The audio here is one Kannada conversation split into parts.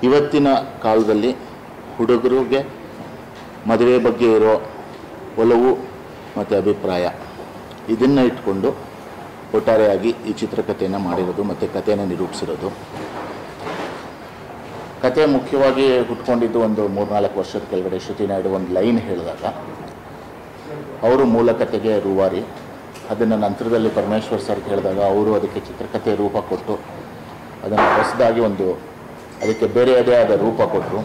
ಇವತ್ತಿನ ಕಾಲದಲ್ಲಿ ಹುಡುಗರಿಗೆ ಮದುವೆ ಬಗ್ಗೆ ಇರೋ ಒಲವು ಮತ್ತು ಅಭಿಪ್ರಾಯ ಇದನ್ನು ಇಟ್ಕೊಂಡು ಒಟ್ಟಾರೆಯಾಗಿ ಈ ಚಿತ್ರಕಥೆಯನ್ನು ಮಾಡಿರೋದು ಮತ್ತು ಕಥೆಯನ್ನು ನಿರೂಪಿಸಿರೋದು ಕತೆ ಮುಖ್ಯವಾಗಿ ಹುಟ್ಕೊಂಡಿದ್ದು ಒಂದು ಮೂರ್ನಾಲ್ಕು ವರ್ಷದ ಕೆಳಗಡೆ ಶ್ರುತಿ ನಾಯ್ಡು ಒಂದು ಲೈನ್ ಹೇಳಿದಾಗ ಅವರು ಮೂಲ ಕಥೆಗೆ ರೂವಾರಿ ಅದನ್ನು ನಂತರದಲ್ಲಿ ಪರಮೇಶ್ವರ್ ಸರ್ ಹೇಳಿದಾಗ ಅವರು ಅದಕ್ಕೆ ಚಿತ್ರಕಥೆ ರೂಪ ಕೊಟ್ಟು ಅದನ್ನು ಹೊಸದಾಗಿ ಒಂದು ಅದಕ್ಕೆ ಬೇರೆಯದೇ ಆದ ರೂಪ ಕೊಟ್ಟರು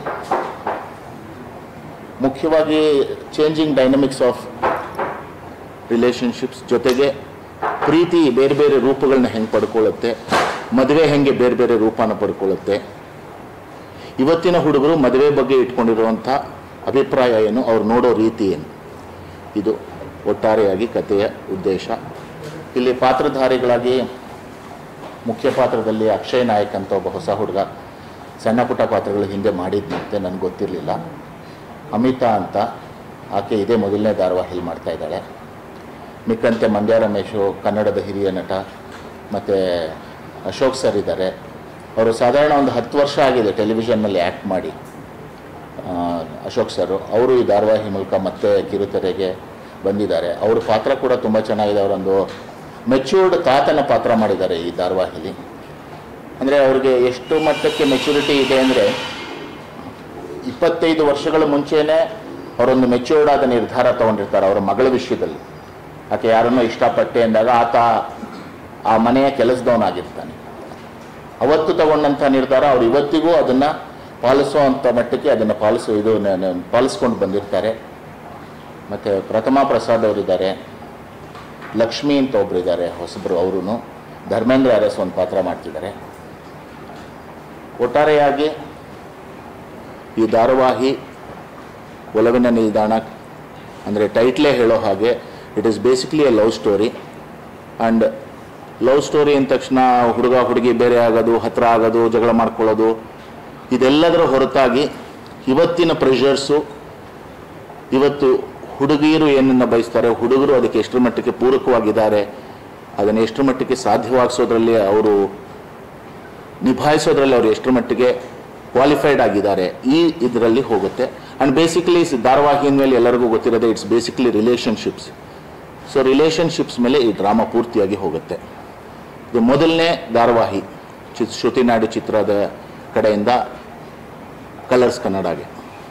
ಮುಖ್ಯವಾಗಿ ಚೇಂಜಿಂಗ್ ಡೈನಮಿಕ್ಸ್ ಆಫ್ ರಿಲೇಷನ್ಶಿಪ್ಸ್ ಜೊತೆಗೆ ಪ್ರೀತಿ ಬೇರೆ ಬೇರೆ ರೂಪಗಳನ್ನ ಹೆಂಗೆ ಪಡ್ಕೊಳ್ಳುತ್ತೆ ಮದುವೆ ಹೆಂಗೆ ಬೇರೆ ಬೇರೆ ರೂಪನ ಪಡ್ಕೊಳ್ಳುತ್ತೆ ಇವತ್ತಿನ ಹುಡುಗರು ಮದುವೆ ಬಗ್ಗೆ ಇಟ್ಕೊಂಡಿರುವಂಥ ಅಭಿಪ್ರಾಯ ಏನು ಅವ್ರು ನೋಡೋ ರೀತಿ ಏನು ಇದು ಒಟ್ಟಾರೆಯಾಗಿ ಕಥೆಯ ಉದ್ದೇಶ ಇಲ್ಲಿ ಪಾತ್ರಧಾರಿಗಳಾಗಿ ಮುಖ್ಯ ಪಾತ್ರದಲ್ಲಿ ಅಕ್ಷಯ್ ನಾಯಕ್ ಅಂತ ಒಬ್ಬ ಹೊಸ ಹುಡುಗ ಸಣ್ಣ ಪುಟ್ಟ ಪಾತ್ರಗಳು ಹಿಂದೆ ಮಾಡಿದ್ನಂತೆ ನನಗೆ ಗೊತ್ತಿರಲಿಲ್ಲ ಅಮಿತಾ ಅಂತ ಆಕೆ ಇದೇ ಮೊದಲನೇ ಧಾರಾವಾಹಿಲಿ ಮಾಡ್ತಾ ಇದ್ದಾಳೆ ಮಿಕ್ಕಂತೆ ಮಂಡ್ಯ ರಮೇಶು ಕನ್ನಡದ ಹಿರಿಯ ನಟ ಮತ್ತು ಅಶೋಕ್ ಸರ್ ಇದ್ದಾರೆ ಅವರು ಸಾಧಾರಣ ಒಂದು ಹತ್ತು ವರ್ಷ ಆಗಿದೆ ಟೆಲಿವಿಷನ್ನಲ್ಲಿ ಆ್ಯಕ್ಟ್ ಮಾಡಿ ಆ, ಅಶೋಕ್ ಸರ್ ಅವರು ಈ ಧಾರಾವಾಹಿ ಮೂಲಕ ಮತ್ತೆ ಕಿರುತೆರೆಗೆ ಬಂದಿದ್ದಾರೆ ಅವ್ರ ಪಾತ್ರ ಕೂಡ ತುಂಬ ಚೆನ್ನಾಗಿದೆ ಅವರೊಂದು ಮೆಚ್ಯೂರ್ಡ್ ತಾತನ ಪಾತ್ರ ಮಾಡಿದ್ದಾರೆ ಈ ಧಾರಾವಾಹಿಲಿ ಅಂದರೆ ಅವ್ರಿಗೆ ಎಷ್ಟು ಮಟ್ಟಕ್ಕೆ ಮೆಚುರಿಟಿ ಇದೆ ಅಂದರೆ ಇಪ್ಪತ್ತೈದು ವರ್ಷಗಳ ಮುಂಚೆನೇ ಅವರೊಂದು ಮೆಚ್ಯೂರ್ಡ್ ಆದ ನಿರ್ಧಾರ ತಗೊಂಡಿರ್ತಾರೆ ಅವರ ಮಗಳ ವಿಷಯದಲ್ಲಿ ಆಕೆ ಯಾರನ್ನೋ ಇಷ್ಟಪಟ್ಟೆ ಅಂದಾಗ ಆತ ಆ ಮನೆಯ ಕೆಲಸದವನಾಗಿರ್ತಾನೆ ಅವತ್ತು ತಗೊಂಡಂಥ ನಿರ್ಧಾರ ಅವ್ರು ಇವತ್ತಿಗೂ ಅದನ್ನು ಪಾಲಿಸುವಂಥ ಮಟ್ಟಕ್ಕೆ ಅದನ್ನು ಪಾಲಿಸು ಇದು ನ- ನ- ಪಾಲಿಸ್ಕೊಂಡು ಬಂದಿರ್ತಾರೆ ಮತ್ತು ಪ್ರಥಮಾ ಪ್ರಸಾದ್ ಅವರಿದ್ದಾರೆ ಲಕ್ಷ್ಮಿ ಅಂತ ಒಬ್ಬರಿದ್ದಾರೆ ಹೊಸಬರು ಅವರು ಧರ್ಮೇಂದ್ರ ಅರಸ್ ಒಂದು ಪಾತ್ರ ಮಾಡ್ತಿದ್ದಾರೆ ಒಟ್ಟಾರೆಯಾಗಿ ಈ ಧಾರಾವಾಹಿ ಒಲವಿನ ನಿಲ್ದಾಣ ಅಂದರೆ ಟೈಟ್ಲೇ ಹೇಳೋ ಹಾಗೆ it is basically a love story and love story ಅಂದ ತಕ್ಷಣ ಹುಡುಗ ಹುಡುಗಿ ಬೇರೆ ಆಗೋದು ಹತ್ರ ಆಗೋದು ಜಗಳ ಮಾಡ್ಕೊಳ್ಳೋದು ಇದೆಲ್ಲದರ ಹೊರತಾಗಿ ಇವತ್ತಿನ ಪ್ರೆಷರ್ಸು ಇವತ್ತು ಹುಡುಗಿಯರು ಏನನ್ನು ಬಯಸ್ತಾರೆ ಹುಡುಗರು ಅದಕ್ಕೆ ಎಷ್ಟರ ಮಟ್ಟಿಗೆ ಪೂರಕವಾಗಿದ್ದಾರೆ ಅದನ್ನು ಎಷ್ಟರ ಮಟ್ಟಿಗೆ ಸಾಧ್ಯವಾಗಿಸೋದ್ರಲ್ಲಿ ಅವರು ನಿಭಾಯಿಸೋದ್ರಲ್ಲಿ ಅವರು ಎಷ್ಟರ ಮಟ್ಟಿಗೆ ಕ್ವಾಲಿಫೈಡ್ ಆಗಿದ್ದಾರೆ ಈ ಇದರಲ್ಲಿ ಹೋಗುತ್ತೆ ಆ್ಯಂಡ್ ಬೇಸಿಕಲಿ ಧಾರಾವಾಹಿಯ ಮೇಲೆ ಎಲ್ಲರಿಗೂ ಗೊತ್ತಿರೋದೇ it's basically relationships so relationships ಮೇಲೆ ಈ ಡ್ರಾಮಾ ಪೂರ್ತಿಯಾಗಿ ಹೋಗುತ್ತೆ ಇದು ಮೊದಲನೇ ಧಾರಾವಾಹಿ ಚಿ ಶ್ರುತಿನಾಡು ಚಿತ್ರದ ಕಡೆಯಿಂದ ಕಲರ್ಸ್ ಕನ್ನಡಗೆ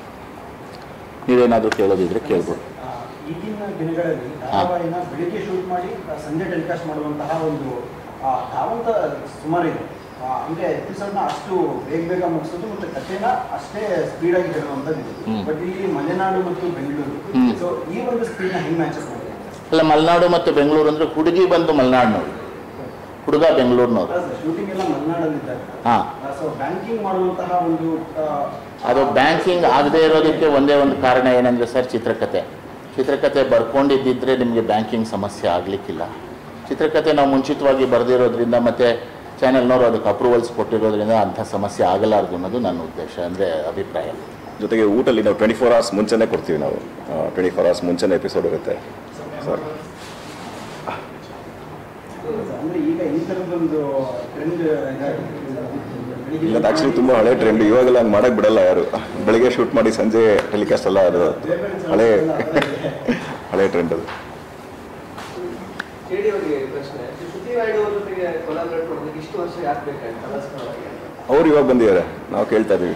ನೀವೇನಾದರೂ ಕೇಳೋದಿದ್ರೆ ಕೇಳ್ಬೋದು ಆ, ಈಗಿನ ದಿನಗಳಲ್ಲಿ ಧಾರಾವಾಹಿನ ಬೆಳಿಗ್ಗೆ ಶೂಟ್ ಮಾಡಿ ಆ, ಸಂಜೆ ಟೆಲಿಕಾಸ್ಟ್ ಮಾಡುವಂತಹ ಒಂದು ಆ, ಧಾವಂತ ಸುಮಾರಿದೆ ಆ, ಅಂದ್ರೆ ಎಪಿಸೋಡ್ನ ಅಷ್ಟು ಬೇಗ ಬೇಗ ಮುಗಿಸೋದು ಮತ್ತೆ ಕಥೆನ ಅಷ್ಟೇ ಸ್ಪೀಡಾಗಿ ಹೇಳುವಂಥದ್ದು ಹ್ಮ್. ಬಟ್ ಇಲ್ಲಿ ಮಲೆನಾಡು ಮತ್ತು ಬೆಂಗಳೂರು ಹ್ಮ್. ಸೊ ಈ ಒಂದು ಸ್ಪೀಡ್ನ ಹೆಂಗ್ ಮ್ಯಾಚ್ ಮಾಡಿದೆ ಅಲ್ಲ ಮಲೆನಾಡು ಮತ್ತು ಬೆಂಗಳೂರು ಅಂದರೆ ಹುಡುಗಿ ಬಂದು ಮಲೆನಾಡಿನವ್ರು ಹುಡುಗ ಬೆಂಗಳೂರಿನವ್ರು ಶೂಟಿಂಗ್ ಎಲ್ಲ ಮಲೆನಾಡಲ್ಲಿದ್ದಾರೆ ಹಾಂ ಸೊ ಬ್ಯಾಂಕಿಂಗ್ ಮಾಡುವಂತಹ ಒಂದು ಆ, ಅದು ಬ್ಯಾಂಕಿಂಗ್ ಆಗದೇ ಇರೋದಕ್ಕೆ ಒಂದೇ ಒಂದು ಕಾರಣ ಏನಂದರೆ ಸರ್ ಚಿತ್ರಕಥೆ ಚಿತ್ರಕಥೆ ಬರ್ಕೊಂಡಿದ್ದಿದ್ರೆ ನಿಮಗೆ ಬ್ಯಾಂಕಿಂಗ್ ಸಮಸ್ಯೆ ಆಗಲಿಕ್ಕಿಲ್ಲ ಚಿತ್ರಕಥೆ ನಾವು ಮುಂಚಿತವಾಗಿ ಬರೆದಿರೋದ್ರಿಂದ ಮತ್ತು ಚಾನೆಲ್ನವರು ಅದಕ್ಕೆ ಅಪ್ರೂವಲ್ಸ್ ಕೊಟ್ಟಿರೋದ್ರಿಂದ ಅಂಥ ಸಮಸ್ಯೆ ಆಗಲಾರ್ದು ಅನ್ನೋದು ನನ್ನ ಉದ್ದೇಶ ಅಂದರೆ ಅಭಿಪ್ರಾಯ ಜೊತೆಗೆ ಊಟಲ್ಲಿ ನಾವು ಟ್ವೆಂಟಿ ಫೋರ್ ಅವರ್ಸ್ ಮುಂಚೆನೇ ಕೊಡ್ತೀವಿ ನಾವು ಟ್ವೆಂಟಿ ಫೋರ್ ಅವರ್ಸ್ ಮುಂಚೆನೇ ಎಪಿಸೋಡ್ ಇರುತ್ತೆ ಸರ್ ಅಂದ್ರೆ ಈಗ ಈ ತರದೊಂದು ಟ್ರೆಂಡ್ ಇಲ್ಲ ಆ್ಯಕ್ಚುಲಿ ತುಂಬ ಹಳೆ ಟ್ರೆಂಡ್ ಇವಾಗೆಲ್ಲ ಹಂಗೆ ಮಾಡಕ್ಕೆ ಬಿಡಲ್ಲ ಯಾರು ಬೆಳಿಗ್ಗೆ ಶೂಟ್ ಮಾಡಿ ಸಂಜೆ ಟೆಲಿಕಾಸ್ಟ್ ಎಲ್ಲ ಅದು ಹಳೆ ಹಳೆ ಟ್ರೆಂಡ್ ಅದು ಕೇಳಿ ಅವರಿಗೆ ಪ್ರಶ್ನೆ ಶ್ರುತಿ ನಾಯ್ಡು ಅವ್ರ ಜೊತೆಗೆ ಕೊಲಾಬ್ರೇಟ್ ಮಾಡೋದಕ್ಕೆ ಇಷ್ಟು ವರ್ಷ ಯಾಕೆ ಬೇಕಾಯ್ತು ಕಲಾಸ್ಕರವಾಗಿ ಅಂತ ಅವ್ರು ಇವಾಗ ಬಂದಿದ್ದಾರೆ ನಾವು ಕೇಳ್ತಾ ಇದೀವಿ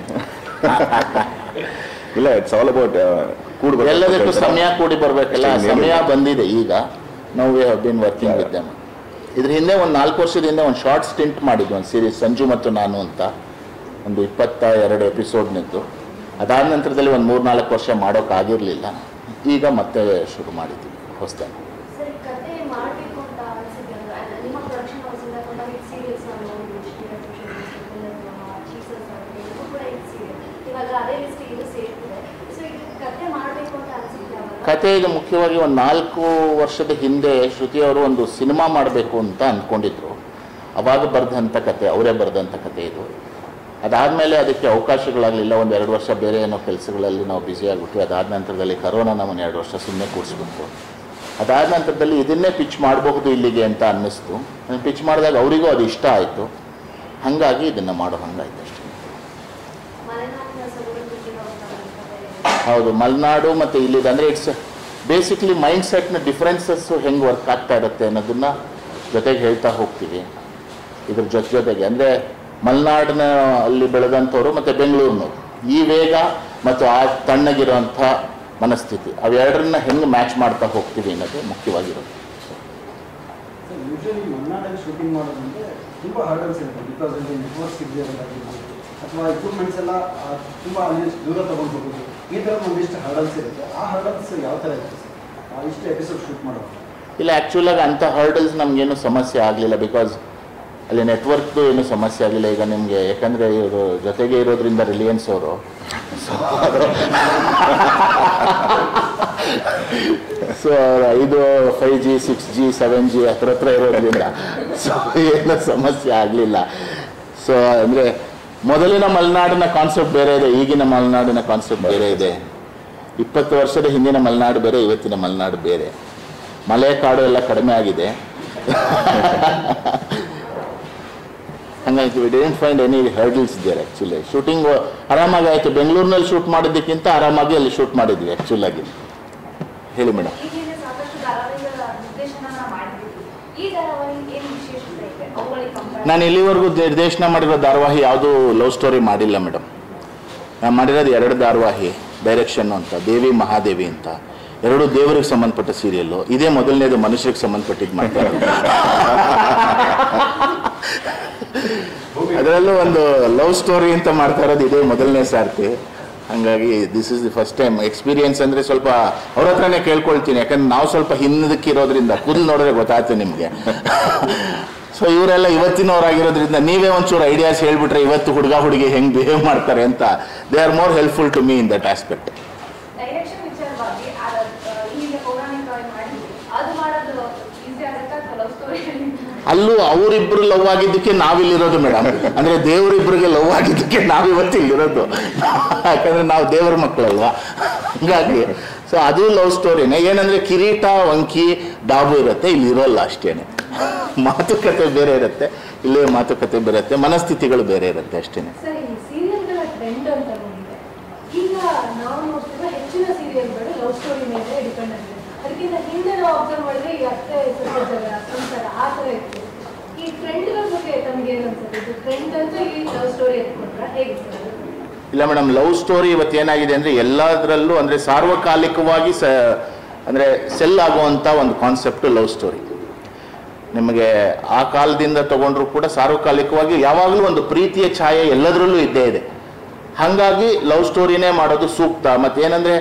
ಇಲ್ಲ ಇಟ್ಸ್ ಆಲ್ ಅಬೌಟ್ ಕೂಡ್ಬೇಕು ಎಲ್ಲದಕ್ಕೂ ಸಮಯ ಕೂಡಿ ಬರಬೇಕಲ್ಲ ಆ ಸಮಯ ಬಂದಿದೆ ಈಗ ನಾವು we have been working with them ಇದ್ರ ಹಿಂದೆ ಒಂದು ನಾಲ್ಕು ವರ್ಷದ ಹಿಂದೆ ಒಂದು ಶಾರ್ಟ್ ಸ್ಟಿಂಟ್ ಮಾಡಿದ್ವಿ ಒಂದು ಸೀರೀಸ್ ಸಂಜು ಮತ್ತು ನಾನು ಅಂತ ಒಂದು ಇಪ್ಪತ್ತ ಎರಡು ಎಪಿಸೋಡ್ನಿದ್ದು ಅದಾದ ನಂತರದಲ್ಲಿ ಒಂದು ಮೂರು ನಾಲ್ಕು ವರ್ಷ ಮಾಡೋಕ್ಕಾಗಿರಲಿಲ್ಲ ಈಗ ಮತ್ತೆ ಶುರು ಮಾಡಿದ್ವಿ ಹೊಸದಾಗಿ ಸರಿ ಕತೆ ಮಾಡಬೇಕು ಅಂತ ಅನಿಸಿದೆ ಅಂದ್ರೆ ನಿಮ್ಮ ಪ್ರೊಡಕ್ಷನ್ ಹೌಸಿಂದ ಕೂಡ ಹಿಟ್ ಸೀರಿಯಲ್ಸ್ ನಾವು ನೋಡಿದ್ವಿ ಚೀಸಸ್ ಇದು ಕೂಡ ಹಿಟ್ ಸೀರಿಯಲ್ ಇವಾಗ ಅದೇ ಲಿಸ್ಟ್ ಇದು ಸೇರ್ತಿದೆ ಸೊ ಇದು ಕತೆ ಮಾಡಬೇಕು ಅಂತ ಅನಿಸಿದೆ ಅವಾಗ ಕತೆ ಇದು ಮುಖ್ಯವಾಗಿ ಒಂದು ನಾಲ್ಕು ವರ್ಷದ ಹಿಂದೆ ಶ್ರುತಿ ಅವರು ಒಂದು ಸಿನಿಮಾ ಮಾಡಬೇಕು ಅಂತ ಅಂದ್ಕೊಂಡಿದ್ರು ಅವಾಗ ಬರೆದಂಥ ಕತೆ ಅವರೇ ಬರೆದಂಥ ಕತೆ ಇದು ಅದಾದಮೇಲೆ ಅದಕ್ಕೆ ಅವಕಾಶಗಳಾಗಲಿಲ್ಲ ಒಂದು ಎರಡು ವರ್ಷ ಬೇರೆ ಏನೋ ಕೆಲಸಗಳಲ್ಲಿ ನಾವು ಬ್ಯುಸಿ ಆಗಿಬಿಟ್ವಿ ಅದಾದ ನಂತರದಲ್ಲಿ ಕರೋನಾ ನಮ್ಮನ್ನು ಎರಡು ವರ್ಷ ಸುಮ್ಮನೆ ಕೂರಿಸ್ಬಿಟ್ಟು ಅದಾದ ನಂತರದಲ್ಲಿ ಇದನ್ನೇ ಪಿಚ್ ಮಾಡಬಹುದು ಇಲ್ಲಿಗೆ ಅಂತ ಅನ್ನಿಸ್ತು ಪಿಚ್ ಮಾಡಿದಾಗ ಅವರಿಗೂ ಅದು ಇಷ್ಟ ಆಯಿತು ಹಾಗಾಗಿ ಇದನ್ನು ಮಾಡೋ ಹಂಗಾಯ್ತು ಅಷ್ಟೇ ಮಲೆನಾಡಿನ ಸೊಗಡು ತುಂಬಿರುವಂತಹ ಹೌದು ಮಲೆನಾಡು ಮತ್ತು ಇಲ್ಲಿದೆ ಅಂದರೆ ಇಟ್ಸ್ ಬೇಸಿಕ್ಲಿ ಮೈಂಡ್ ಸೆಟ್ನ ಡಿಫ್ರೆನ್ಸಸ್ಸು ಹೆಂಗೆ ವರ್ಕ್ ಆಗ್ತಾ ಇರುತ್ತೆ ಅನ್ನೋದನ್ನ ಜೊತೆಗೆ ಹೇಳ್ತಾ ಹೋಗ್ತೀವಿ ಇದ್ರ ಜೊತೆ ಜೊತೆಗೆ ಅಂದರೆ ಮಲೆನಾಡಿನ ಅಲ್ಲಿ ಬೆಳೆದಂಥವ್ರು ಮತ್ತು ಬೆಂಗಳೂರಿನವ್ರು ಈ ವೇಗ ಮತ್ತು ಆ ತಣ್ಣಗಿರೋಂಥ ಮನಸ್ಥಿತಿ ಅವೆರಡರನ್ನ ಹೆಂಗೆ ಮ್ಯಾಚ್ ಮಾಡ್ತಾ ಹೋಗ್ತೀವಿ ಅನ್ನೋದು ಮುಖ್ಯವಾಗಿರೋದು ಯೂಶಲಿ ಮಲೆನಾಡಲ್ಲಿ ಶೂಟಿಂಗ್ ಮಾಡೋದಂದ್ರೆ ತುಂಬ ಹರ್ಡಲ್ಸ್ ಇರುತ್ತೆ ಬಿಕಾಸ್ ಅಲ್ಲಿ ನೆಟ್ವರ್ಕ್ಸ್ ಇರೋದಾಗಿರ್ಬೋದು ಅಥವಾ ಇಕ್ವಿಪ್ಮೆಂಟ್ಸ್ ಎಲ್ಲ ಆ, ತುಂಬ ಅಲ್ಲಿ ದೂರ ತಗೊಂಡು ಹೋಗೋದು ಈ ಥರ ಒಂದಿಷ್ಟು ಹರ್ಡಲ್ಸ್ ಇರುತ್ತೆ ಆ ಹರ್ಡಲ್ಸ್ ಯಾವ ಥರ ಇರುತ್ತೆ ಸರ್ ಆ ಇಷ್ಟು ಎಪಿಸೋಡ್ ಶೂಟ್ ಮಾಡೋದು ಇಲ್ಲ ಆ್ಯಕ್ಚುಲಾಗಿ ಅಂಥ ಹರ್ಡಲ್ಸ್ ನಮಗೇನು ಸಮಸ್ಯೆ ಆಗಲಿಲ್ಲ ಬಿಕಾಸ್ ಅಲ್ಲಿ ನೆಟ್ವರ್ಕ್ದು ಏನು ಸಮಸ್ಯೆ ಆಗಲಿಲ್ಲ ಈಗ ನಿಮಗೆ ಯಾಕಂದರೆ ಇವರು ಜೊತೆಗೆ ಇರೋದ್ರಿಂದ ರಿಲಿಯನ್ಸ್ ಅವರು ಸೊ ಇದು five G six G seven G ಹತ್ರ ಹತ್ರ ಇರೋದ್ರಿಂದ ಸೊ ಏನು ಸಮಸ್ಯೆ ಆಗಲಿಲ್ಲ ಸೊ ಅಂದರೆ ಮೊದಲಿನ ಮಲೆನಾಡಿನ ಕಾನ್ಸೆಪ್ಟ್ ಬೇರೆ ಇದೆ ಈಗಿನ ಮಲೆನಾಡಿನ ಕಾನ್ಸೆಪ್ಟ್ ಬೇರೆ ಇದೆ ಇಪ್ಪತ್ತು ವರ್ಷದ ಹಿಂದಿನ ಮಲೆನಾಡು ಬೇರೆ ಇವತ್ತಿನ ಮಲೆನಾಡು ಬೇರೆ ಮಲೆ ಕಾಡು ಎಲ್ಲ ಕಡಿಮೆ ಆಗಿದೆ ಹಂಗಾಗಿ we didn't find any hurdles there actually shooting ಆರಾಮಾಗಿ ಆಯಿತು ಬೆಂಗಳೂರಿನಲ್ಲಿ ಶೂಟ್ ಮಾಡೋದಕ್ಕಿಂತ ಆರಾಮಾಗಿ ಅಲ್ಲಿ ಶೂಟ್ ಮಾಡಿದ್ವಿ ಆ್ಯಕ್ಚುಲಾಗಿ ಹೇಳಿ ಮೇಡಮ್ ಈಗಿನ ಸಾಕಷ್ಟು ಧಾರಾವಾಹಿಗಳ ನಿರ್ದೇಶನ ಮಾಡಿದ್ದೀವಿ ಈ ಧಾರಾವಾಹಿ ಏನು ವಿಶೇಷತೆ ಇದೆ ಅವುಗಳಿಗೆ ಕಂಪೇರ್ ನಾನು ಇಲ್ಲಿವರೆಗೂ ನಿರ್ದೇಶನ ಮಾಡಿರೋ ಧಾರಾವಾಹಿ ಯಾವುದೂ ಲವ್ ಸ್ಟೋರಿ ಮಾಡಿಲ್ಲ ಮೇಡಮ್ ನಾನು ಮಾಡಿರೋದು ಎರಡು ಧಾರಾವಾಹಿ ಡೈರೆಕ್ಷನ್ ಅಂತ ದೇವಿ ಮಹಾದೇವಿ ಅಂತ ಎರಡು ದೇವರಿಗೆ ಸಂಬಂಧಪಟ್ಟ ಸೀರಿಯಲ್ಲು ಇದೇ ಮೊದಲನೇದು ಮನುಷ್ಯರಿಗೆ ಸಂಬಂಧಪಟ್ಟಿದ್ದು ಮಾಡ್ತಾರೆ ಅದರಲ್ಲೂ ಒಂದು ಲವ್ ಸ್ಟೋರಿ ಅಂತ ಮಾಡ್ತಾ ಇರೋದು ಇದೇ ಮೊದಲನೇ ಸಾರ್ತಿ ಹಾಗಾಗಿ this is the first time experience ಅಂದರೆ ಸ್ವಲ್ಪ ಅವ್ರ ಹತ್ರನೇ ಕೇಳ್ಕೊಳ್ತೀನಿ ಯಾಕಂದ್ರೆ ನಾವು ಸ್ವಲ್ಪ ಹಿಂದಕ್ಕಿರೋದ್ರಿಂದ ಕೂದಲು ನೋಡಿದ್ರೆ ಗೊತ್ತಾಯ್ತು ನಿಮಗೆ ಸೊ ಇವರೆಲ್ಲ ಇವತ್ತಿನವರಾಗಿರೋದ್ರಿಂದ ನೀವೇ ಒಂಚೂರು ಐಡಿಯಾಸ್ ಹೇಳ್ಬಿಟ್ರೆ ಇವತ್ತು ಹುಡುಗ ಹುಡುಗಿ ಹೆಂಗೆ ಬಿಹೇವ್ ಮಾಡ್ತಾರೆ ಅಂತ they are more helpful to me in that aspect direction ವಿಚಾರವಾಗಿ ಆ- ಆ, ಇಲ್ಲಿಗೆ ಪೌರಾಣಿಕವಾಗಿ ಮಾಡಿದ್ವಿ ಅದು ಮಾಡೋದು ಈಸಿ ಆಗುತ್ತಾ ಅಥವಾ ಲವ್ ಸ್ಟೋರಿ ಅಲ್ಲೂ ಅವರಿಬ್ರು ಲವ್ ಆಗಿದ್ದಕ್ಕೆ ನಾವಿಲ್ಲಿರೋದು ಮೇಡಮ್ ಅಂದ್ರೆ ದೇವರಿಬ್ರಿಗೆ ಲವ್ ಆಗಿದ್ದಕ್ಕೆ ನಾವಿವತ್ತು ಇಲ್ಲಿರೋದು ಯಾಕಂದ್ರೆ ನಾವು ದೇವರ ಮಕ್ಕಳಲ್ವಾ ಹಂಗಾಗಿ ಸೊ ಅದು ಲವ್ ಸ್ಟೋರಿನೇ ಏನಂದ್ರೆ ಕಿರೀಟ ವಂಕಿ ಡಾಬು ಇರುತ್ತೆ ಇಲ್ಲಿ ಇರೋಲ್ಲ ಅಷ್ಟೇನೆ ಮಾತುಕತೆ ಬೇರೆ ಇರುತ್ತೆ ಇಲ್ಲಿ ಮಾತುಕತೆ ಬೇರೆ ಇರುತ್ತೆ ಮನಸ್ಥಿತಿಗಳು ಬೇರೆ ಇರುತ್ತೆ ಅಷ್ಟೇನೆ ಸರ್ ಈ ಸೀರಿಯಲ್ಗಳ ಟ್ರೆಂಡ್ ಅಂತ ಬಂದಿದೆ ಈಗ ನಾವು ನೋಡ್ತಿರೋ ಹೆಚ್ಚಿನ ಸೀರಿಯಲ್ಗಳು ಲವ್ ಸ್ಟೋರಿ ಮೇಲೆ ಡಿಪೆಂಡ್ ಆಗಿದೆ ಅದಕ್ಕಿಂತ ಹಿಂದೆ ನಾವು ಅಬ್ಸರ್ವ್ ಮಾಡಿದ್ರೆ ಈ ಅತ್ತೆ ಸಹೋದರ ಸಂಸಾರ ಆ ಥರ ಇತ್ತು ಈ ಟ್ರೆಂಡ್ಗಳ ಬಗ್ಗೆ ತಮ್ಗೆ ಏನು ಅನ್ಸುತ್ತೆ ಇದು ಟ್ರೆಂಡ್ ಅಂತ ಈ ಲವ್ ಸ್ಟೋರಿ ಎತ್ಕೊಂಡ್ರೆ ಹೇಗೆ ಸರ್ ಅದು? ಇಲ್ಲ ಮೇಡಮ್ ಲವ್ ಸ್ಟೋರಿ ಇವತ್ತು ಏನಾಗಿದೆ ಅಂದರೆ ಎಲ್ಲದರಲ್ಲೂ ಅಂದರೆ ಸಾರ್ವಕಾಲಿಕವಾಗಿ ಸ ಅಂದರೆ ಸೆಲ್ ಆಗುವಂಥ ಒಂದು ಕಾನ್ಸೆಪ್ಟ್ ಲವ್ ಸ್ಟೋರಿ ನಿಮಗೆ ಆ ಕಾಲದಿಂದ ತಗೊಂಡ್ರು ಕೂಡ ಸಾರ್ವಕಾಲಿಕವಾಗಿ ಯಾವಾಗಲೂ ಒಂದು ಪ್ರೀತಿಯ ಛಾಯೆ ಎಲ್ಲದರಲ್ಲೂ ಇದ್ದೇ ಇದೆ ಹಾಗಾಗಿ ಲವ್ ಸ್ಟೋರಿನೇ ಮಾಡೋದು ಸೂಕ್ತ ಮತ್ತೇನೆಂದರೆ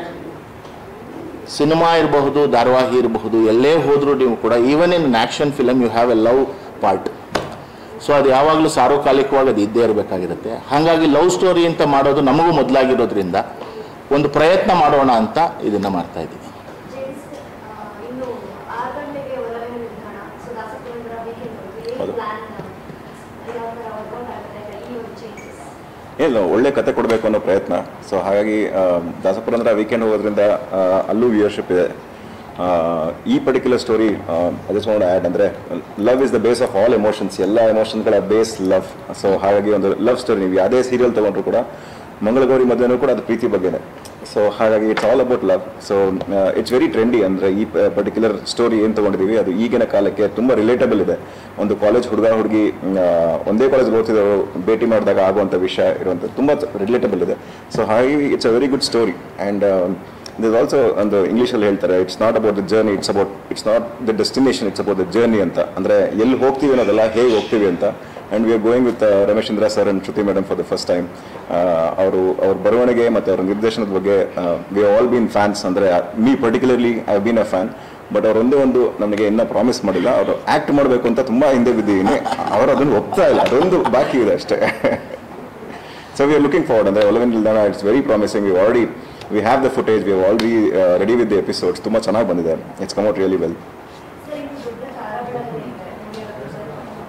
ಸಿನಿಮಾ ಇರಬಹುದು ಧಾರಾವಾಹಿ ಇರಬಹುದು ಎಲ್ಲೇ ಹೋದರೂ ನೀವು ಕೂಡ even in action film you have a love part so ಅದು ಯಾವಾಗಲೂ ಸಾರ್ವಕಾಲಿಕವಾಗಿ ಅದು ಇದ್ದೇ ಇರಬೇಕಾಗಿರುತ್ತೆ ಹಾಗಾಗಿ ಲವ್ ಸ್ಟೋರಿ ಅಂತ ಮಾಡೋದು ನಮಗೂ ಮೊದಲಾಗಿರೋದ್ರಿಂದ ಒಂದು ಪ್ರಯತ್ನ ಮಾಡೋಣ ಅಂತ ಇದನ್ನು ಮಾಡ್ತಾ ಇದ್ದೀವಿ ಜೇಮ್ಸ್ ಆ, ಇನ್ನು ಆರು ಗಂಟೆಗೆ ಒಳಗಿನ ನಿಲ್ದಾಣ ಸೊ ದಾಸಪುರಂದ್ರ ವೀಕೆಂಡ್ ಏನು ಹೌದು. ಪ್ಲಾನ್ ಯಾವ ಥರ ವರ್ಕೌಟ್ ಆಗುತ್ತೆ ಈ ಒಂದು ಚೇಂಜಸ್ ಏನು ಒಳ್ಳೆ ಕತೆ ಕೊಡಬೇಕು ಅನ್ನೋ ಪ್ರಯತ್ನ ಸೊ ಹಾಗಾಗಿ ಆ, ದಾಸಪುರಂದ್ರ ವೀಕೆಂಡ್ ಹೋಗೋದ್ರಿಂದ ಆ, ಅಲ್ಲೂ ವ್ಯೂವರ್ಶಿಪ್ ಇದೆ ಆ, ಈ particular story just want add ಅಂದರೆ love is the base of all emotions ಎಲ್ಲ ಎಮೋಷನ್ಗಳ ಬೇಸ್ ಲವ್ ಸೊ ಹಾಗಾಗಿ ಒಂದು ಲವ್ ಸ್ಟೋರಿ ನೀವು ಯಾವುದೇ ಸೀರಿಯಲ್ ತೊಗೊಂಡ್ರು ಕೂಡ ಮಂಗಳಗೌರಿ ಮದುವೆನೂ ಕೂಡ ಅದು ಪ್ರೀತಿ ಬಗ್ಗೆನೇ ಸೊ ಹಾಗಾಗಿ it's all about love so it's very trendy ಅಂದರೆ ಈ ಪರ್ಟಿಕ್ಯುಲರ್ ಸ್ಟೋರಿ ಏನು ತೊಗೊಂಡಿದ್ದೀವಿ ಅದು ಈಗಿನ ಕಾಲಕ್ಕೆ ತುಂಬ ರಿಲೇಟಬಲ್ ಇದೆ ಒಂದು ಕಾಲೇಜ್ ಹುಡುಗ ಹುಡುಗಿ ಒಂದೇ ಕಾಲೇಜ್ಗೆ ಓದ್ತಿದ್ದವರು ಭೇಟಿ ಮಾಡಿದಾಗ ಆಗುವಂಥ ವಿಷಯ ಇರುವಂಥ ತುಂಬ ರಿಲೇಟಬಲ್ ಇದೆ ಸೊ ಹಾಗಾಗಿ it's a very good story and this also ಒಂದು ಇಂಗ್ಲೀಷಲ್ಲಿ ಹೇಳ್ತಾರೆ it's not about the journey it's about it's not the destination it's about the journey ಅಂತ ಅಂದರೆ ಎಲ್ಲಿ ಹೋಗ್ತೀವಿ ಅನ್ನೋದಲ್ಲ ಹೇಗೆ ಹೋಗ್ತೀವಿ ಅಂತ and we are going with Rameshendra sir and Shruti madam for the first time ಅವರು ಅವ್ರ ಬರವಣಿಗೆ ಮತ್ತು ಅವ್ರ ನಿರ್ದೇಶನದ ಬಗ್ಗೆ ವಿ ಆಲ್ ಬೀನ್ ಫ್ಯಾನ್ಸ್ ಅಂದರೆ me particularly I been a fan but ಅವ್ರು ಒಂದೇ ಒಂದು ನಮಗೆ ಇನ್ನೂ ಪ್ರಾಮಿಸ್ ಮಾಡಿಲ್ಲ ಅವರು ಆ್ಯಕ್ಟ್ ಮಾಡಬೇಕು ಅಂತ ತುಂಬ ಹಿಂದೆ ಬಿದ್ದಿದ್ದೀನಿ ಅವರು ಅದನ್ನು ಒಪ್ತಾ ಇಲ್ಲ ಅದೊಂದು ಬಾಕಿ ಇದೆ ಅಷ್ಟೇ so we are looking forward ಅಂದರೆ Olavina Nildana it's very promising we already we have the footage we already ready with the episodes ತುಂಬ ಚೆನ್ನಾಗಿ ಬಂದಿದೆ it's come out really well sir ಇನ್ನು ದೊಡ್ಡ ತಾರಾಗಣಗಳು ಇದೆ ನಮಗೆ ಸರ್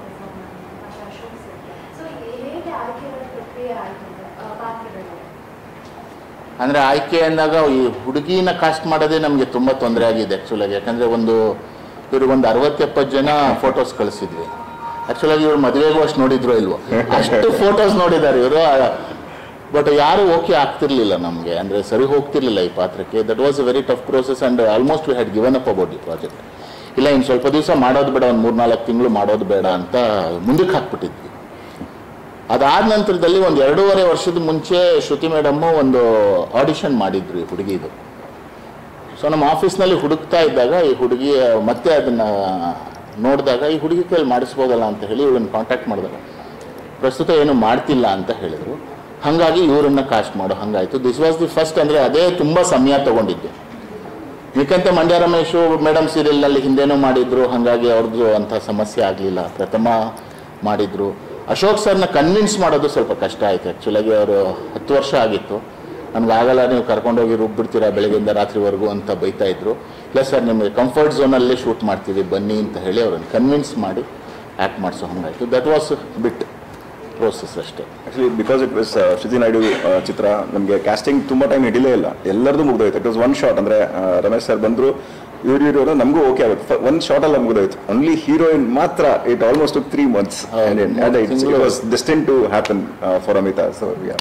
ಅಶೋಕ್ ಸರ್ ಸೊ ಹೇಗೆ ಆಯ್ಕೆಗಳ ಪ್ರಕ್ರಿಯೆ ಆಯ್ತದೆ ಆ, ಪಾತ್ರಗಳಿಗೆ ಅಂದರೆ ಆಯ್ಕೆ ಅಂದಾಗ ಈ ಹುಡುಗಿನ ಕಾಸ್ಟ್ ಮಾಡೋದೇ ನಮಗೆ ತುಂಬ ತೊಂದರೆ ಆಗಿದೆ ಆ್ಯಕ್ಚುಲಾಗಿ ಯಾಕಂದರೆ ಒಂದು ಇವ್ರಿಗೊಂದು ಅರವತ್ತೆಪ್ಪತ್ತು ಜನ ಫೋಟೋಸ್ ಕಳಿಸಿದ್ವಿ ಆ್ಯಕ್ಚುಲಾಗಿ ಇವ್ರು ಮದುವೆಗೂ ಅಷ್ಟು ನೋಡಿದ್ರು ಇಲ್ವೋ ಅಷ್ಟು ಫೋಟೋಸ್ ನೋಡಿದ್ದಾರೆ ಇವರು ಬಟ್ ಯಾರು ಓಕೆ ಆಗ್ತಿರ್ಲಿಲ್ಲ ನಮಗೆ ಅಂದರೆ ಸರಿ ಹೋಗ್ತಿರ್ಲಿಲ್ಲ ಈ ಪಾತ್ರಕ್ಕೆ that was a very tough process and almost we had given up about the project ಇಲ್ಲ ಇನ್ನು ಸ್ವಲ್ಪ ದಿವಸ ಮಾಡೋದು ಬೇಡ ಒಂದು ಮೂರು ನಾಲ್ಕು ತಿಂಗಳು ಮಾಡೋದು ಬೇಡ ಅಂತ ಮುಂದಕ್ಕೆ ಹಾಕ್ಬಿಟ್ಟಿದ್ವಿ ಅದಾದ ನಂತರದಲ್ಲಿ ಒಂದು ಎರಡೂವರೆ ವರ್ಷದ ಮುಂಚೆ ಶ್ರುತಿ ಮೇಡಮ್ಮು ಒಂದು ಆಡಿಷನ್ ಮಾಡಿದ್ರು ಈ ಹುಡುಗಿದು ಸೊ ನಮ್ಮ ಆಫೀಸ್ನಲ್ಲಿ ಹುಡುಕ್ತಾ ಇದ್ದಾಗ ಈ ಹುಡುಗಿ ಮತ್ತೆ ಅದನ್ನು ನೋಡಿದಾಗ ಈ ಹುಡುಗಿ ಕೈಲಿ ಮಾಡಿಸ್ಬೋದಲ್ಲ ಅಂತ ಹೇಳಿ ಇವಳನ್ನು ಕಾಂಟ್ಯಾಕ್ಟ್ ಮಾಡಿದಾಗ ಪ್ರಸ್ತುತ ಏನು ಮಾಡ್ತಿಲ್ಲ ಅಂತ ಹೇಳಿದರು ಹಾಗಾಗಿ ಇವರನ್ನ ಕಾಸ್ಟ್ ಮಾಡೋ ಹಂಗಾಯಿತು ದಿಸ್ ವಾಸ್ ದಿ ಫಸ್ಟ್ ಅಂದರೆ ಅದೇ ತುಂಬ ಸಮಯ ತಗೊಂಡಿದ್ದು ಏಕೆಂತ ಮಂಡ್ಯ ರಮೇಶು ಮೇಡಮ್ ಸೀರಿಯಲ್ನಲ್ಲಿ ಹಿಂದೆನೂ ಮಾಡಿದ್ರು ಹಾಗಾಗಿ ಅವ್ರದ್ದು ಅಂಥ ಸಮಸ್ಯೆ ಆಗಲಿಲ್ಲ ಪ್ರಥಮ ಮಾಡಿದ್ರು ಅಶೋಕ್ ಸರ್ನ ಕನ್ವಿನ್ಸ್ ಮಾಡೋದು ಸ್ವಲ್ಪ ಕಷ್ಟ ಆಯಿತು ಆ್ಯಕ್ಚುಲಾಗಿ ಅವರು ಹತ್ತು ವರ್ಷ ಆಗಿತ್ತು ನನಗೆ ಆಗಲ್ಲ ನೀವು ಕರ್ಕೊಂಡೋಗಿ ರುಬ್ಬಿಡ್ತೀರಾ ಬೆಳಗ್ಗೆಯಿಂದ ರಾತ್ರಿವರೆಗೂ ಅಂತ ಬೈತಾ ಇದ್ರು ಇಲ್ಲ ಸರ್ ನಿಮಗೆ ಕಂಫರ್ಟ್ ಝೋನಲ್ಲೇ ಶೂಟ್ ಮಾಡ್ತೀವಿ ಬನ್ನಿ ಅಂತ ಹೇಳಿ ಅವ್ರನ್ನ ಕನ್ವಿನ್ಸ್ ಮಾಡಿ ಆ್ಯಕ್ಟ್ ಮಾಡಿಸೋ ಹಂಗಾಯಿತು ದಟ್ ವಾಸ್ ಬಿಟ್ ಪ್ರೋಸೆಸ್ ಅಷ್ಟೇ actually because it was Shruti Naidu ಆ, ಚಿತ್ರ ನಮಗೆ ಕ್ಯಾಸ್ಟಿಂಗ್ ತುಂಬ ಟೈಮ್ ಹಿಡಿಲೇ ಇಲ್ಲ ಎಲ್ಲರದು ಮುಗ್ದೋಯ್ತು ಇಟ್ ವಾಸ್ ಒನ್ ಶಾಟ್ ಅಂದರೆ ರಮೇಶ್ ಸರ್ ಬಂದರು ಇವ್ರು ಇವರು ನಮಗೂ ಓಕೆ ಆಗುತ್ತೆ ಒಂದು ಶಾರ್ಟಲ್ಲಿ ಮುಗಿದೋಯ್ತು ಓನ್ಲಿ ಹೀರೋಯಿನ್ ಮಾತ್ರ ಇಟ್ ಆಲ್ಮೋಸ್ಟ್ ತ್ರೀ ಮಂತ್ಸ್ ಹೌದು, ಅಂಡ್ ಮೂರು ಇಟ್ ತಿಂಗಳು. Was destined to happen for Amita so yeah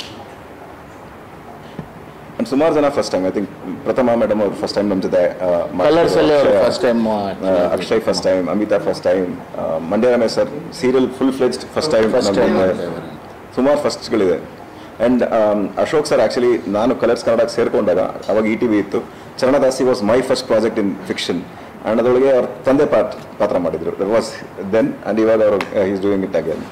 and ಸುಮಾರು ಜನ first time I think Prathama madam ಅವರು ಫಸ್ಟ್ ಟೈಮ್ ನಮ್ಮ ಜೊತೆ ಆ, ಕಲರ್ಸ್ ಅಲ್ಲಿ ಅವರು ಅಕ್ಷಯ್- ಫಸ್ಟ್ ಟೈಮ್ ಆ, Akshay first time Amita first time Mandya Ramesh sir serial full fledged first time First time. ಸುಮಾರು ಫಸ್ಟ್ಗಳಿದೆ ಆ್ಯಂಡ್ ಅಶೋಕ್ ಸರ್ ಆ್ಯಕ್ಚುಲಿ ನಾನು ಕಲರ್ಸ್ ಕನ್ನಡಕ್ಕೆ ಸೇರ್ಕೊಂಡಾಗ ಅವಾಗ ಇ ಟಿ ವಿ ಇತ್ತು Charanadasi was my first project in fiction and ಅದರೊಳಗೆ ಅವ್ರ ತಂದೆ ಪಾತ್ರ ಪಾತ್ರ ಮಾಡಿದರು ದಟ್ ವಾಸ್ ದೆನ್ ಆ್ಯಂಡ್ ಇವಾಗ ಅವರು is doing it again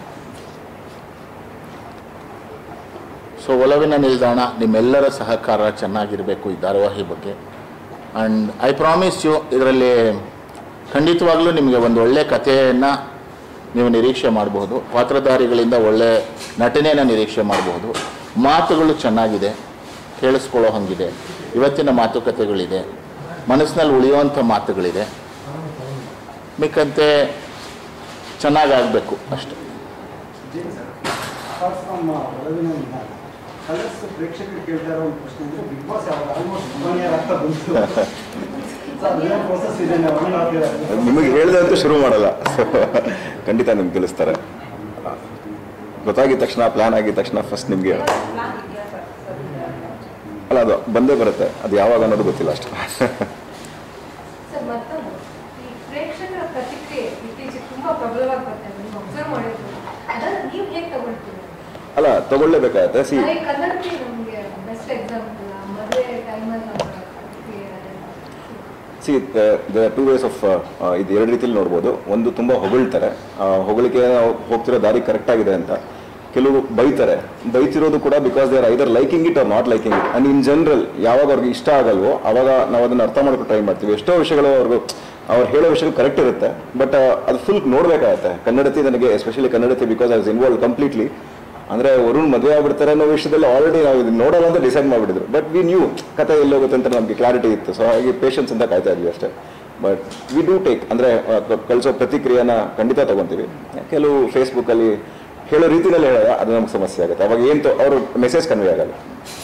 so Olavina Nildana ನಿಮ್ಮೆಲ್ಲರ ಸಹಕಾರ ಚೆನ್ನಾಗಿರಬೇಕು ಈ ಧಾರಾವಾಹಿ ಬಗ್ಗೆ ಆ್ಯಂಡ್ ಐ ಪ್ರಾಮಿಸ್ ಯು ಇದರಲ್ಲಿ ಖಂಡಿತವಾಗ್ಲೂ ನಿಮಗೆ ಒಂದು ಒಳ್ಳೆ ಕಥೆಯನ್ನು ನೀವು ನಿರೀಕ್ಷೆ ಮಾಡಬಹುದು ಪಾತ್ರಧಾರಿಗಳಿಂದ ಒಳ್ಳೆ ನಟನೆಯನ್ನು ನಿರೀಕ್ಷೆ ಮಾಡಬಹುದು ಮಾತುಗಳು ಚೆನ್ನಾಗಿದೆ ಕೇಳಿಸ್ಕೊಳ್ಳೋ ಹಂಗಿದೆ ಇವತ್ತಿನ ಮಾತುಕತೆಗಳಿದೆ ಮನಸ್ಸಿನಲ್ಲಿ ಉಳಿಯುವಂಥ ಮಾತುಗಳಿದೆ ಮಿಕ್ಕಂತೆ ಚೆನ್ನಾಗಾಗಬೇಕು ಅಷ್ಟೆ ಅಪಾರ್ಟ್ ಫ್ರಮ್ ಒಲವಿನ ನಿಧಾನ ಕಲರ್ಸ್ ಪ್ರೇಕ್ಷಕರು ಕೇಳ್ತಾ ಇರೋ ಒಂದು ಪ್ರಶ್ನೆ ಅಂದ್ರೆ ಬಿಗ್ ಬಾಸ್ ಯಾವಾಗ ಆಲ್ಮೋಸ್ಟ್ ಒನ್ ಆಗ್ತಾ ಬಂತು ಸರ್ ಅದೇ ಪ್ರೋಸೆಸ್ ಇದೆ ಒನ್ ಆಗ್ತಿದೆ ನಿಮಗೆ ಹೇಳಿದಂತೂ ಶುರು ಮಾಡಲ್ಲ ಖಂಡಿತ ನಿಮ್ಗೆ ತಿಳಿಸ್ತಾರೆ ಗೊತ್ತಾಗಿದ ತಕ್ಷಣ ಪ್ಲಾನ್ ಆಗಿದ ತಕ್ಷಣ ಫಸ್ಟ್ ನಿಮಗೆ ಅಲ್ಲ ಅದು ಬಂದೇ ಬರುತ್ತೆ ಅದು ಯಾವಾಗ ಅನ್ನೋದು ಗೊತ್ತಿಲ್ಲ ಅಷ್ಟೇ ಸರ್ ಮತ್ತೊಂದು ಈ ಪ್ರೇಕ್ಷಕರ ಪ್ರತಿಕ್ರಿಯೆ ಇತ್ತೀಚೆಗೆ ತುಂಬಾ ಪ್ರಬಲವಾಗಿ ಬರ್ತಾ ಇದೆ ನೀವು ಅಬ್ಸರ್ವ್ ಮಾಡಿದ್ರು ಅದನ್ನ ನೀವು ಹೇಗೆ ತಗೊಳ್ತೀರಿ ಅಲ್ಲ ತಗೊಳ್ಳೇಬೇಕಾಗತ್ತೆ ಸಿ ನನಗೆ ಕನ್ನಡಕ್ಕೆ ನಮಗೆ ಬೆಸ್ಟ್ ಎಕ್ಸಾಂಪಲ್ ಮದುವೆ ಟೈಮಲ್ಲಿ ನಮ್ಮ ಪ್ರತಿಕ್ರಿಯೆ ಅದೆಲ್ಲ. See the two ways of ಇದು ಎರಡು ರೀತಿಯಲ್ಲಿ ನೋಡ್ಬೋದು ಒಂದು ತುಂಬ ಹೊಗಳ್ತಾರೆ ಆ, ಹೊಗಳಿಕೆ ನಾವು ಹೋಗ್ತಿರೋ ದಾರಿ ಕರೆಕ್ಟ್ ಆಗಿದೆ ಅಂತ ಕೆಲವು ಬೈತಾರೆ ಬೈತಿರೋದು ಕೂಡ because they are either liking it or not liking it and in general ಯಾವಾಗ ಅವ್ರಿಗೆ ಇಷ್ಟ ಆಗಲ್ವೋ ಅವಾಗ ನಾವು ಅದನ್ನ ಅರ್ಥ ಮಾಡ್ಕೊಂಡು ಟ್ರೈ ಮಾಡ್ತೀವಿ ಎಷ್ಟೋ ವಿಷಯಗಳು ಅವ್ರಿಗೂ ಅವ್ರು ಹೇಳೋ ವಿಷಯಗಳು ಕರೆಕ್ಟ್ ಇರುತ್ತೆ ಬಟ್ ಅದು ಫುಲ್ ನೋಡ್ಬೇಕಾಗತ್ತೆ ಕನ್ನಡತಿ ನನಗೆ especially Kannadathi because I was involve completely ಅಂದ್ರೆ ವರುಣ್ ಮದುವೆ ಆಗ್ಬಿಡ್ತಾರೆ ಅನ್ನೋ ವಿಷಯದಲ್ಲಿ ಆಲ್ರೆಡಿ ನಾವು ಇದನ್ನ ನೋಡೋಣ ಅಂತ ಡಿಸೈಡ್ ಮಾಡಿಬಿಟ್ಟಿದ್ರು ಬಟ್ ವಿ ನ್ಯೂ ಕತೆ ಎಲ್ಲೋಗುತ್ತೆ ಅಂತ ನಮಗೆ ಕ್ಲಾರಿಟಿ ಇತ್ತು ಸೊ ಹಾಗೆ ಪೇಷನ್ಸ್ ಅಂತ ಕಾಯ್ತಾ ಇದ್ವಿ ಅಷ್ಟೇ ಬಟ್ ವಿ ಡೂ ಟೇಕ್ ಅಂದ್ರೆ ಕಳಿಸೋ ಪ್ರತಿಕ್ರಿಯೆನ ಖಂಡಿತ ತಗೊಂತೀವಿ ಕೆಲವು ಫೇಸ್ಬುಕ್ಕಲ್ಲಿ ಹೇಳೋ ರೀತಿನಲ್ಲಿ ಹೇಳೋದ ಅದು ನಮ್ಗೆ ಸಮಸ್ಯೆ ಆಗುತ್ತೆ ಅವಾಗ ಏನು ಅವರು ಮೆಸೇಜ್ ಕನ್ವೆ ಆಗಲ್ಲ